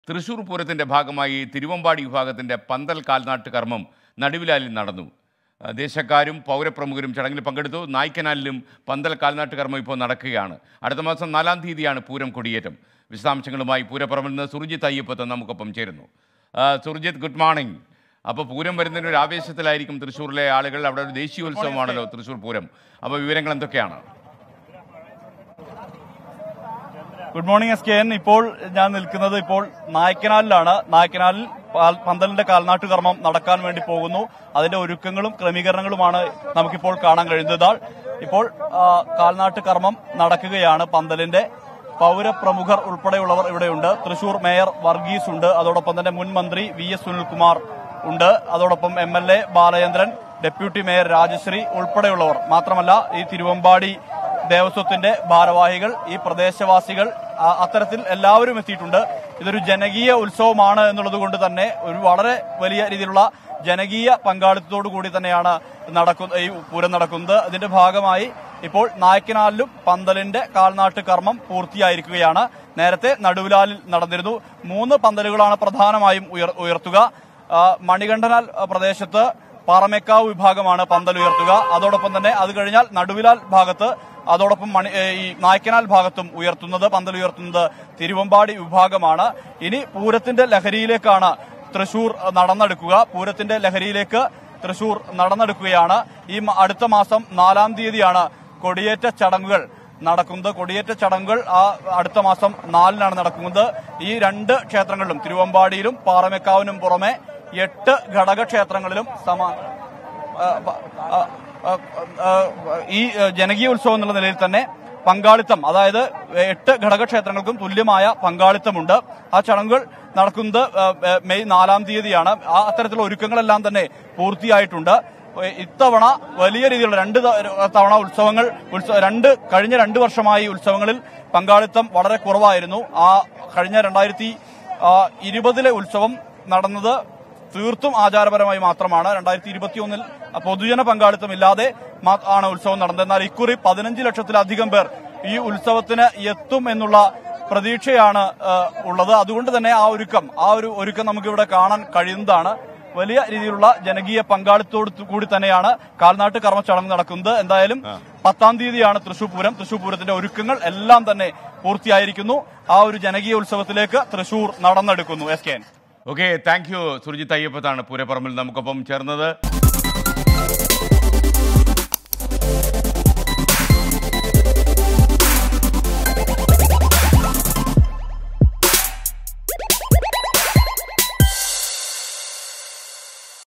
തൃശൂർ പൂരത്തിൻ്റെ ഭാഗമായി തിരുവമ്പാടി വിഭാഗത്തിൻ്റെ പന്തൽ കാൽനാട്ട് കർമ്മം നടുവിലാലിൽ നടന്നു ആ, ദേശക്കാരും പൗരപ്രമുഖരും ചടങ്ങിൽ പങ്കെടുത്തു നായ്ക്കനാലിലും പന്തൽ കാൽനാട്ട് കർമ്മം ഇപ്പോൾ നടക്കുകയാണ് അടുത്ത മാസം നാലാം തീയതിയാണ് പൂരം കൊടിയേറ്റം വിശദാംശങ്ങളുമായി പൂരപ്പുറമിൽ നിന്ന് സുർജിത്ത് അയ്യപ്പത്ത് നമുക്കൊപ്പം ചേരുന്നു ആ, സുർജിത്ത് ഗുഡ് മോർണിംഗ് അപ്പോൾ പൂരം വരുന്നതിന് ഒരു ആവേശത്തിലായിരിക്കും തൃശ്ശൂരിലെ ആളുകൾ അവിടെ ഒരു ദേശീയോത്സവമാണല്ലോ തൃശ്ശൂർ പൂരം അപ്പോൾ വിവരങ്ങൾ എന്തൊക്കെയാണ് good morning S K N ഇപ്പോൾ ഞാൻ നിൽക്കുന്നത് ഇപ്പോൾ നായ്ക്കനാലിലാണ് നായ്ക്കനാലിൽ പാൽ- പന്തലിന്റെ കാൽനാട്ടു കർമ്മം നടക്കാൻ വേണ്ടി പോകുന്നു അതിന്റെ ഒരുക്കങ്ങളും ക്രമീകരണങ്ങളുമാണ് നമുക്കിപ്പോൾ കാണാൻ കഴിയുന്നത് ഇതാ ഇപ്പോൾ ആ, കാൽനാട്ട് കർമ്മം നടക്കുകയാണ് പന്തലിന്റെ പൗരപ്രമുഖർ ഉൾപ്പെടെയുള്ളവർ ഇവിടെയുണ്ട് തൃശൂർ മേയർ വർഗീസ് ഉണ്ട് അതോടൊപ്പം തന്നെ മുൻ മന്ത്രി വി എസ് സുനിൽകുമാർ ഉണ്ട് അതോടൊപ്പം M L A Balachandran deputy mayor Rajashree ഉൾപ്പെടെയുള്ളവർ മാത്രമല്ല ഈ തിരുവമ്പാടി ദേവസ്വത്തിന്റെ ഭാരവാഹികൾ ഈ പ്രദേശവാസികൾ ആ, അത്തരത്തിൽ എല്ലാവരും എത്തിയിട്ടുണ്ട് ഇതൊരു ജനകീയ ഉത്സവമാണ് എന്നുള്ളത് കൊണ്ട് തന്നെ ഒരു വളരെ വലിയ രീതിയിലുള്ള ജനകീയ പങ്കാളിത്തത്തോടു കൂടി തന്നെയാണ് നടക്കുന്ന ഈ പൂരം നടക്കുന്നത് ഇതിന്റെ ഭാഗമായി ഇപ്പോൾ നായ്ക്കനാലിലും പന്തലിന്റെ കാൽനാട്ട് കർമ്മം പൂർത്തിയായിരിക്കുകയാണ് നേരത്തെ നടുവിലാലിൽ നടന്നിരുന്നു മൂന്ന് പന്തലുകളാണ് പ്രധാനമായും ഉയർ- ഉയർത്തുക ആ, മണികണ്ഠനാൽ ആ, പ്രദേശത്ത് പാറമേക്കാവ് വിഭാഗമാണ് പന്തൽ ഉയർത്തുക അതോടൊപ്പം തന്നെ അത് കഴിഞ്ഞാൽ നടുവിലാൽ ഭാഗത്ത് അതോടൊപ്പം മണി ഏ, ഈ നായ്ക്കനാൽ ഭാഗത്തും ഉയർത്തുന്നത് പന്തൽ ഉയർത്തുന്നത് തിരുവമ്പാടി വിഭാഗമാണ് ഇനി പൂരത്തിന്റെ ലഹരിയിലേക്കാണ് തൃശൂർ അഹ്, നടന്നെടുക്കുക പൂരത്തിന്റെ ലഹരിയിലേക്ക് തൃശൂർ നടന്നെടുക്കുകയാണ് ഈ മ- അടുത്ത മാസം നാലാം തീയതിയാണ് കൊടിയേറ്റ ചടങ്ങുകൾ നടക്കുന്നത് കൊടിയേറ്റ ചടങ്ങുകൾ ആ അടുത്ത മാസം നാലിനാണ് നടക്കുന്നത് ഈ രണ്ട് ക്ഷേത്രങ്ങളിലും തിരുവമ്പാടിയിലും പാറമേക്കാവിനും പുറമെ എട്ട് ഘടകക്ഷേത്രങ്ങളിലും സമ ആ, പ- ആ, ആ, ആ, ഈ ആ, ജനകീയ ഉത്സവം എന്നുള്ള നിലയിൽ തന്നെ പങ്കാളിത്തം അതായത് എട്ട് ഘടകക്ഷേത്രങ്ങൾക്കും തുല്യമായ പങ്കാളിത്തമുണ്ട് ആ ചടങ്ങുകൾ നടക്കുന്നത് ആ, ആ, മെയ് നാലാം തീയതിയാണ് ആ അത്തരത്തിലുള്ള ഒരുക്കങ്ങളെല്ലാം തന്നെ പൂർത്തിയായിട്ടുണ്ട് ഏ, ഇത്തവണ വലിയ രീതിയിലുള്ള രണ്ട് ത- തവണ ഉത്സവങ്ങൾ ഉത്സവ രണ്ട് കഴിഞ്ഞ രണ്ട് വർഷമായി ഉത്സവങ്ങളിൽ പങ്കാളിത്തം വളരെ കുറവായിരുന്നു ആ കഴിഞ്ഞ രണ്ടായിരത്തി ഇരുപതിലെ ഉത്സവം നടന്നത് തീർത്തും ആചാരപരമായി മാത്രമാണ് രണ്ടായിരത്തി ഇരുപത്തിയൊന്നിൽ പൊതുജന പങ്കാളിത്തം ഇല്ലാതെ മാ- ആണ് ഉത്സവം നടന്നത് എന്നാൽ ഇക്കുറി പതിനഞ്ച് ലക്ഷത്തിലധികം പേർ ഈ ഉത്സവത്തിന് എത്തും എന്നുള്ള പ്രതീക്ഷയാണ് ആ, ഉള്ളത് അതുകൊണ്ട് തന്നെ ആ ഒരുക്കം ആ ഒരു ഒരുക്കം നമുക്ക് ഇവിടെ കാണാൻ കഴിയുന്നതാണ് വലിയ രീതിയിലുള്ള ജനകീയ പങ്കാളിത്തോട് കൂടി തന്നെയാണ് കാൽനാട്ട് കർമ്മച്ചടങ്ങ് നടക്കുന്നത് എന്തായാലും പത്താം തീയതിയാണ് തൃശൂർ പൂരം തൃശൂർ പൂരത്തിന്റെ ഒരുക്കങ്ങൾ എല്ലാം തന്നെ പൂർത്തിയായിരിക്കുന്നു ആ ഒരു ജനകീയ ഉത്സവത്തിലേക്ക് തൃശൂർ നടന്നെടുക്കുന്നു S K N okay thank you Surjith അയ്യപ്പത്താണ് പൂരപ്പറമ്പിൽ നമുക്കൊപ്പം ചേർന്നത്